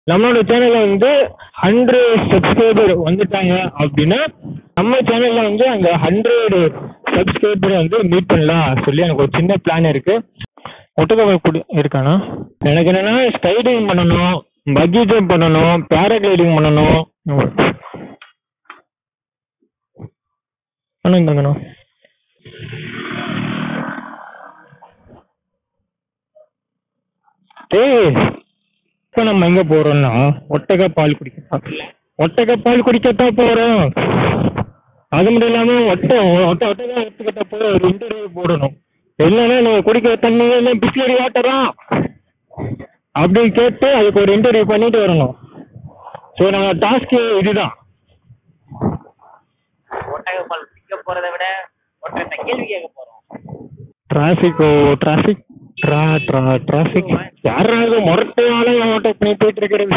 நம்மளோட சேனல்ல வந்து ஹண்ட்ரட் சப்ஸ்கிரைபர் வந்துட்டாங்க அப்படின்னா நம்ம சேனல்ல வந்து அந்த ஹண்ட்ரட் சப்ஸ்கிரைபரை வந்து மீட் பண்ணலாம் சொல்லி எனக்கு ஒரு சின்ன பிளான் இருக்கு ஒட்டுக்கவை குடி இருக்கானா எனக்கு என்னன்னா ஸ்கைடிங் பண்ணணும் பக்கி ஜம்ப் பண்ணணும் பேராகிளைடிங் பண்ணணும் அண்ணா இந்தாங்கண்ணா ஏய் இப்போ நம்ம எங்க போறோம்னா ஒட்டக பால் குடிக்க ஒட்டக பால் குடிக்கத்தான் போறோம் அது மட்டும் இல்லாம ஒட்ட ஒட்ட ஒட்டக எடுத்துக்கிட்ட போய் ஒரு இன்டர்வியூ போடணும் என்னன்னா நீங்க குடிக்கிற தண்ணி என்ன பிஸ்லரி வாட்டரா அப்படின்னு கேட்டு அதுக்கு ஒரு இன்டர்வியூ பண்ணிட்டு வரணும் ஸோ நம்ம டாஸ்க் இதுதான் ஒட்டக பால் பிடிக்க போறதை விட ஒட்டகத்தை கேள்வி கேட்க போறோம் டிராஃபிக் டிராஃபிக் ட்ரா ட்ரா டிராஃபிக் யாராவது முரட்டையால ஓட்ட பண்ணி போயிட்டு இருக்கிறது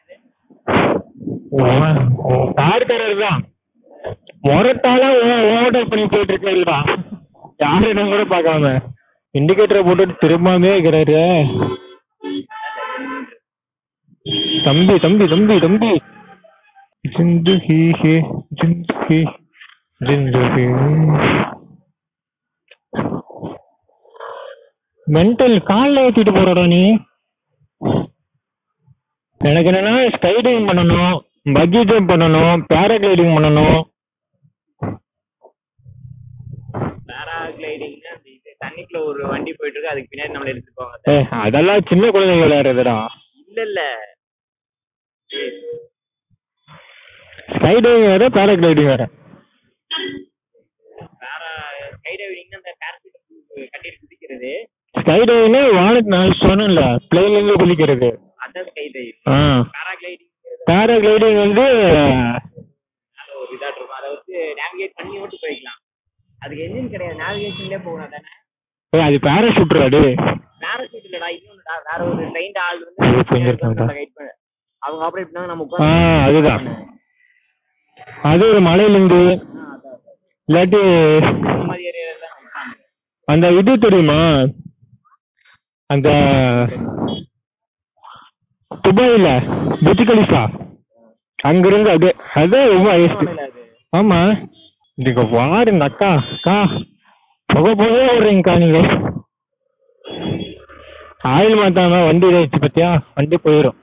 கார்காரர் தான் முரட்டால ஓட்ட பண்ணி போயிட்டு இருக்கிறது தான் யாரும் கூட பார்க்காம இண்டிகேட்டரை போட்டுட்டு திரும்பாமே இருக்கிறாரு தம்பி தம்பி தம்பி தம்பி ஜிந்து ஹி ஹி ஜிந்து ஹி ஜிந்து ஹி மென்டல் காலில் ஏற்றிட்டு போறடா நீ எனக்கு என்னன்னா ஸ்கைடிங் பண்ணணும் பக்கி ஜம்ப் பண்ணணும் பேராகிளைடிங் பண்ணணும் பேராகிளைடிங்னா அந்த இது தண்ணிக்குள்ள ஒரு வண்டி போயிட்டு இருக்கு அதுக்கு பின்னாடி நம்மள எடுத்துட்டு போவாங்க ஏ அதெல்லாம் சின்ன குழந்தைங்க விளையாடுறதுடா இல்ல இல்ல ஸ்கைடிங் வேற பேராகிளைடிங் வேற பேரா ஸ்கை டைவிங்னா அந்த பேராசூட் கட்டிட்டு குதிக்கிறது ஸ்கைடிங்னு வானத்து நான் சொன்னேன்ல பிளேன்ல இருந்து குதிக்கிறது அதான் ஸ்கை டைவிங் ஆ பேராகிளைடிங் பேராகிளைடிங் வந்து மேல ஒரு இதா இருக்கும் அதை வச்சு நேவிகேட் பண்ணி மட்டும் போய்க்கலாம் அதுக்கு என்ஜின் கிடையாது நேவிகேஷன்லயே போகணும் தானே ஏய், அது பேராஷூட்ரா டே பேராசூட் இல்லடா இன்னொன்னுடா வேற ஒரு ட்ரெயின்ட் ஆள் ஐயோ, வந்து புரிஞ்சிருக்கும்டா. கைட் பண்ண அவங்க ஆப்ரேட் பண்ணாங்க நம்ம ஆ உட்காந்து அதுதான் அது ஒரு மலையிலிருந்து இல்லாட்டி அந்த மாதிரி ஏரியால தான் உட்காந்து அந்த இது தெரியுமா அந்த துபாயில புஜ் கலிஃபா அங்கிருந்து அப்படியே அதான் ரொம்ப ஹையஸ்ட் அது ஆமா இதுக்கு பாருங்க அக்கா அக்கா புகை புகையே விடுறீங்கக்கா நீங்க ஆயில் மாத்தாம வண்டி இதாச்சு பத்தியா வண்டி போயிடும்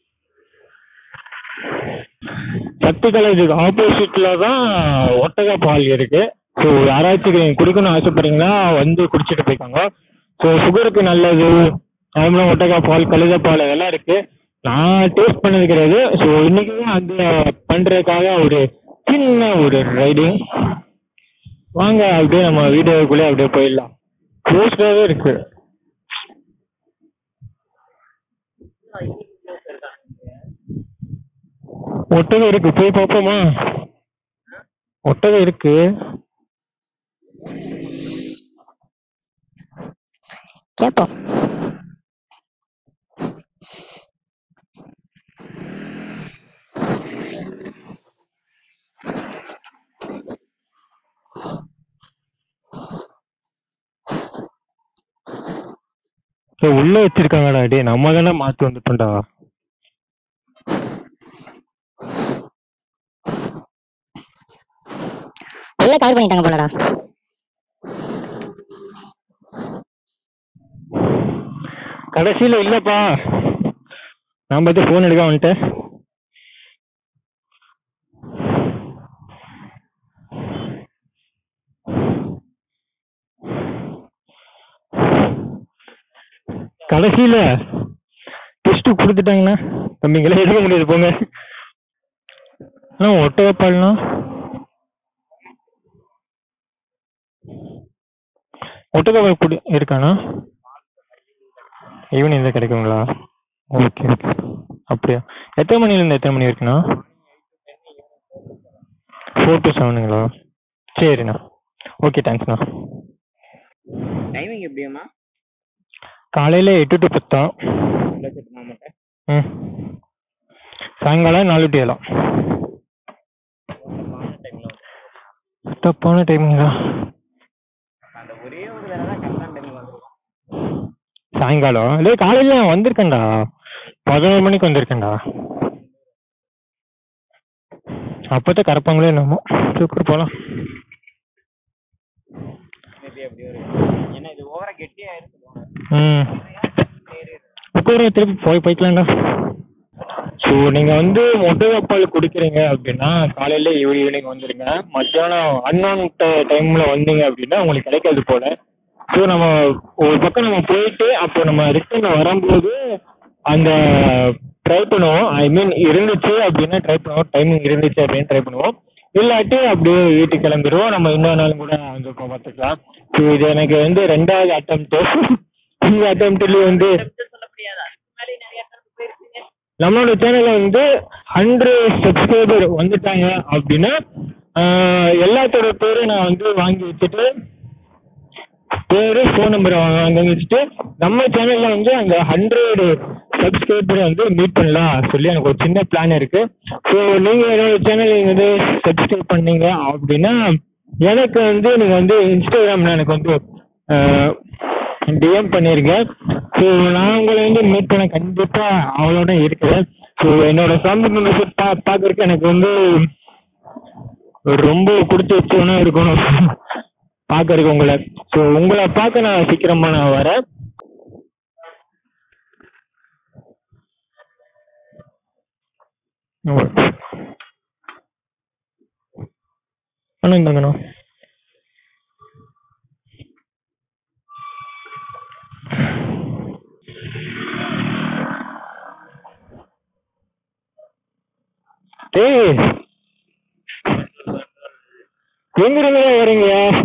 சத்து காலேஜுக்கு ஆப்போசிட்ல தான் ஒட்டக பால் இருக்கு ஸோ யாராச்சும் நீங்க குடிக்கணும்னு ஆசைப்படுறீங்கன்னா வந்து குடிச்சிட்டு போய்க்கோங்க ஸோ சுகருக்கு நல்லது அதுமாதிரி ஒட்டக பால் கழுத பால் அதெல்லாம் இருக்கு நான் டேஸ்ட் பண்ணது கிடையாது ஸோ இன்னைக்கு தான் அந்த பண்றதுக்காக ஒரு சின்ன ஒரு ரைடிங் வாங்க அப்படியே நம்ம வீடியோக்குள்ளே அப்படியே போயிடலாம் க்ளோஸ்டாகவே இருக்கு ஒட்டகம் இருக்கு போய் பார்ப்போமா ஒட்டகம் இருக்கு கேட்போம் ஏய், உள்ள வச்சிருக்காங்கடா டேய் நம்ம தானே மாத்தி வந்துட்டோம்டா உள்ள கவர் பண்ணிட்டாங்க போலடா கடைசியில இல்லப்பா நான் பார்த்து ஃபோன் எடுக்க வந்துட்டேன் கடைசியில டெஸ்ட் கொடுத்துட்டாங்கண்ணா தம்பிங்களே எடுக்க முடியாது போங்க அண்ணா ஒட்டகப்பால்னா ஒட்டகப்பால் குடி இருக்காண்ணா ஈவினிங் தான் கிடைக்குங்களா ஓகே ஓகே அப்படியா எத்தனை மணிலேருந்து எத்தனை மணி வரைக்குண்ணா ஃபோர் டு செவனுங்களா சரிண்ணா ஓகே தேங்க்ஸ்ண்ணா டைமிங் எப்படியாம்மா காலையில் எட்டு டு பத்தா உள்ள செட்டு மாமட்ட ம் சாயங்காலம் நாலு டு ஏழாம் தப்பான டைமிங்களா அந்த ஒரே ஒரு வேலை தான் கரெக்டான டைமிங் வந்துருக்கும் சாயங்காலம் இல்லை காலையில் நான் வந்திருக்கேன்டா பதினோரு மணிக்கு வந்திருக்கேன்டா அப்போதான் கறப்பாங்களே என்னமோ சூப்பர் போகலாம் மேபி அப்படி ஒரு ஏன்னா இது ஓவரா கெட்டியா இருக்கு ம் உட்கார திருப்பி போய் போய்க்கலாம்டா ஸோ நீங்கள் வந்து முட்டையப்பால் குடிக்கிறீங்க அப்படின்னா காலையில் ஈவினிங் வந்துடுங்க மத்தியானம் அன்னோன் டைமில் வந்தீங்க அப்படின்னா உங்களுக்கு கிடைக்காது போல ஸோ நம்ம ஒரு பக்கம் நம்ம போயிட்டு அப்போ நம்ம ரிட்டர்ன் வரும்போது அந்த ட்ரை பண்ணுவோம் ஐ மீன் இருந்துச்சு அப்படின்னா ட்ரை பண்ணுவோம் டைமிங் இருந்துச்சு அப்படின்னு ட்ரை பண்ணுவோம் இல்லாட்டி அப்படியே வீட்டுக்கு கிளம்பிடுவோம் நம்ம இன்னொரு நாள் கூட வந்து இப்போ பார்த்துக்கலாம் ஸோ இது எனக்கு வந்து ரெண்டாவது அட்டம்ப்ட்டு இந்த அட்டம்ப்ட்லேயும் வந்து சொல்ல முடியாது அதுக்கு முன்னாடி நிறைய இடத்துல போயிருக்கீங்க நம்மளோட சேனல்ல வந்து ஹண்ட்ரட் சப்ஸ்கிரைபர் வந்துட்டாங்க அப்படின்னா ஆஹ், எல்லாத்தோட பேரும் நான் வந்து வாங்கி வச்சுட்டு பேரு ஃபோன் நம்பர் வாங்கி வச்சுட்டு நம்ம சேனல்ல வந்து அந்த ஹண்ட்ரட் சப்ஸ்கிரைபரை வந்து மீட் பண்ணலாம் சொல்லி எனக்கு ஒரு சின்ன பிளான் இருக்கு ஸோ நீங்க என்னோட சேனல் நீங்க வந்து சப்ஸ்கிரைப் பண்ணீங்க அப்படின்னா எனக்கு வந்து நீங்க வந்து இன்ஸ்டாகிராம்ல எனக்கு வந்து டிஎம் பண்ணியிருக்கேன் ஸோ நான் உங்களை வந்து மீட் பண்ண கண்டிப்பா அவளோட இருக்கிறேன் ஸோ என்னோட ஃபேமிலி மெம்பர்ஸ் பா பார்க்கறதுக்கு எனக்கு வந்து ரொம்ப கொடுத்து வச்சவனா இருக்கணும் பார்க்கறதுக்கு உங்களை ஸோ உங்களை பார்க்க நான் சீக்கிரமா நான் வரேன் அண்ணா இந்தாங்கண்ணா டேய் எங்க இருந்து வரீங்க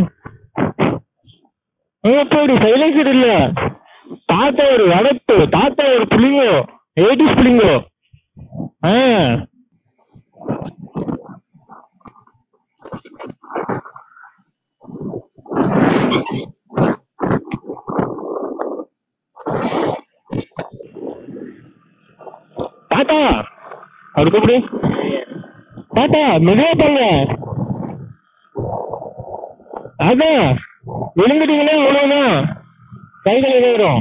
எங்க போயிடு சைலன்சர் இல்ல தாத்தா ஒரு வடப்பு தாத்தா ஒரு புளிங்கோ எயிட்டிஸ் புளிங்கோ ஆ தாத்தா அவர் கூப்பிடு தாத்தா மெதுவா போங்க அதான் விழுந்துட்டீங்கன்னா அவ்வளவுதான் கைகள் இதாயிரும்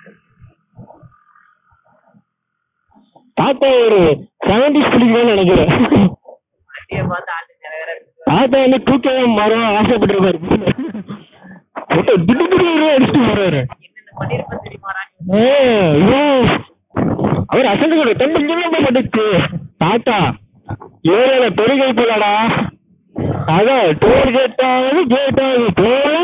தாத்தா ஒரு செவன்டிஸ் பிடிக்கணும்னு நினைக்கிறேன் வண்டியை பார்த்து ஆளு நிறைய பேர் இருக்கு. தாத்தா வந்து தூக்கவே மரம் ஆசைப்பட்டிருப்பாரு போட்டு திட்டு திட்டு அடிச்சுட்டு போறாரு என்னென்ன பண்ணிருப்பேன் தெரியுமாடா ஏய், ஐயோ. அவர் அசந்து கூட தண்டு பட்டுச்சு தாத்தா ஏரியால பெருகை போலடா அதான் டோல் கேட் ஆகுது கேட் ஆகுது போல